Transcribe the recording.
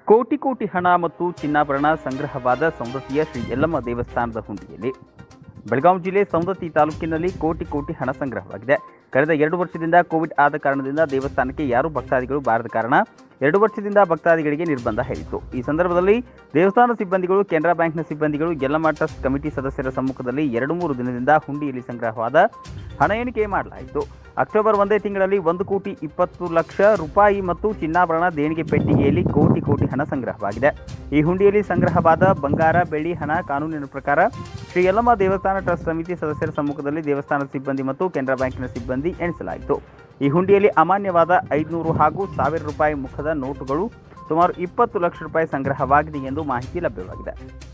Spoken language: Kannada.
ಕೋಟಿ ಕೋಟಿ ಹಣ ಮತ್ತು ಚಿನ್ನಾಭರಣ ಸಂಗ್ರಹವಾದ ಸೌಂದತಿಯ ಶ್ರೀ ಯಲ್ಲಮ್ಮ ದೇವಸ್ಥಾನದ ಹುಂಡಿಯಲ್ಲಿ ಬೆಳಗಾವಿ ಜಿಲ್ಲೆ ಸೌಂದತಿ ತಾಲೂಕಿನಲ್ಲಿ ಕೋಟಿ ಕೋಟಿ ಹಣ ಸಂಗ್ರಹವಾಗಿದೆ ಕಳೆದ ಎರಡು ವರ್ಷದಿಂದ ಕೋವಿಡ್ ಆದ ಕಾರಣದಿಂದ ದೇವಸ್ಥಾನಕ್ಕೆ ಯಾರೂ ಭಕ್ತಾದಿಗಳು ಬಾರದ ಕಾರಣ ಎರಡು ವರ್ಷದಿಂದ ಭಕ್ತಾದಿಗಳಿಗೆ ನಿರ್ಬಂಧ ಹೇರಿತ್ತು ಈ ಸಂದರ್ಭದಲ್ಲಿ ದೇವಸ್ಥಾನ ಸಿಬ್ಬಂದಿಗಳು ಕೆನರಾ ಬ್ಯಾಂಕ್ನ ಸಿಬ್ಬಂದಿಗಳು ಯಲ್ಲಮ್ಮ ಟ್ರಸ್ಟ್ ಕಮಿಟಿ ಸದಸ್ಯರ ಸಮ್ಮುಖದಲ್ಲಿ ಎರಡು ಮೂರು ದಿನದಿಂದ ಹುಂಡಿಯಲ್ಲಿ ಸಂಗ್ರಹವಾದ ಹಣ ಎಣಿಕೆ ಮಾಡಲಾಯಿತು ಅಕ್ಟೋಬರ್ ಒಂದೇ ತಿಂಗಳಲ್ಲಿ ಒಂದು ಕೋಟಿ ಇಪ್ಪತ್ತು ಲಕ್ಷ ರೂಪಾಯಿ ಮತ್ತು ಚಿನ್ನಾಭರಣ ದೇಣಿಗೆ ಪೆಟ್ಟಿಗೆಯಲ್ಲಿ ಕೋಟಿ ಕೋಟಿ ಹಣ ಸಂಗ್ರಹವಾಗಿದೆ ಈ ಹುಂಡಿಯಲ್ಲಿ ಸಂಗ್ರಹವಾದ ಬಂಗಾರ ಬೆಳ್ಳಿ ಹಣ ಕಾನೂನಿನ ಪ್ರಕಾರ ಶ್ರೀ ಯಲ್ಲಮ್ಮ ದೇವಸ್ಥಾನ ಟ್ರಸ್ಟ್ ಸಮಿತಿ ಸದಸ್ಯರ ಸಮ್ಮುಖದಲ್ಲಿ ದೇವಸ್ಥಾನದ ಸಿಬ್ಬಂದಿ ಮತ್ತು ಕೆನರಾ ಬ್ಯಾಂಕಿನ ಸಿಬ್ಬಂದಿ ಎಣಿಸಲಾಯಿತು ಈ ಹುಂಡಿಯಲ್ಲಿ ಅಮಾನ್ಯವಾದ ಐದುನೂರು ಹಾಗೂ ಸಾವಿರ ರೂಪಾಯಿ ಮುಖದ ನೋಟುಗಳು ಸುಮಾರು ಇಪ್ಪತ್ತು ಲಕ್ಷ ರೂಪಾಯಿ ಸಂಗ್ರಹವಾಗಿದೆ ಎಂದು ಮಾಹಿತಿ ಲಭ್ಯವಾಗಿದೆ